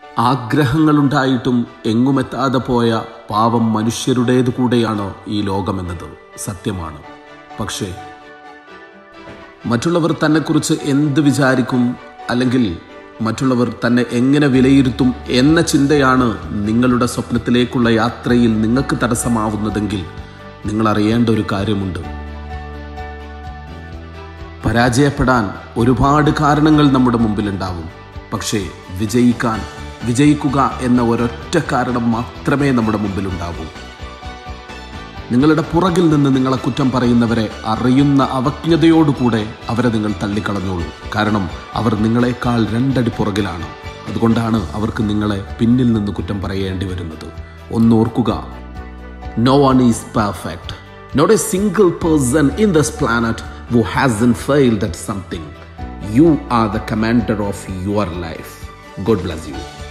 ആഗ്രഹങ്ങളുണ്ടായിട്ടും എങ്ങുമെത്താതെ പോയ പാവം മനുഷ്യരുടേത് കൂടെയാണ് ഈ ലോകമെന്നത് സത്യമാണ് പക്ഷേ മറ്റുള്ളവർ തന്നെക്കുറിച്ച് എന്ത് വിചാരിക്കും അല്ലെങ്കിൽ മറ്റുള്ളവർ തന്നെ എങ്ങനെ വിലയിരുത്തും എന്ന ചിന്തയാണ് നിങ്ങളുടെ സ്വപ്നത്തിലേക്കുള്ള യാത്രയിൽ നിങ്ങൾക്ക് തടസ്സമാവുന്നതെങ്കിൽ നിങ്ങൾ അറിയേണ്ട ഒരു കാര്യമുണ്ട് പരാജയപ്പെടാൻ ഒരുപാട് കാരണങ്ങൾ നമ്മുടെ മുമ്പിലുണ്ടാവും പക്ഷേ വിജയിക്കാൻ വിജയിക്കുക എന്ന ഒരൊറ്റ കാരണം മാത്രമേ നമ്മുടെ മുമ്പിലുണ്ടാവൂ നിങ്ങളുടെ പുറകിൽ നിന്ന് നിങ്ങളെ കുറ്റം പറയുന്നവരെ അറിയുന്ന അവജ്ഞതയോടുകൂടെ അവരെ നിങ്ങൾ തള്ളിക്കളഞ്ഞോളൂ കാരണം അവർ നിങ്ങളെക്കാൾ രണ്ടടി പുറകിലാണ് അതുകൊണ്ടാണ് അവർക്ക് നിങ്ങളെ പിന്നിൽ നിന്ന് കുറ്റം പറയേണ്ടി വരുന്നത് ഒന്നോർക്കുക no one is perfect not a single person in this planet who hasn't failed at something. You are the commander of your life. God bless you.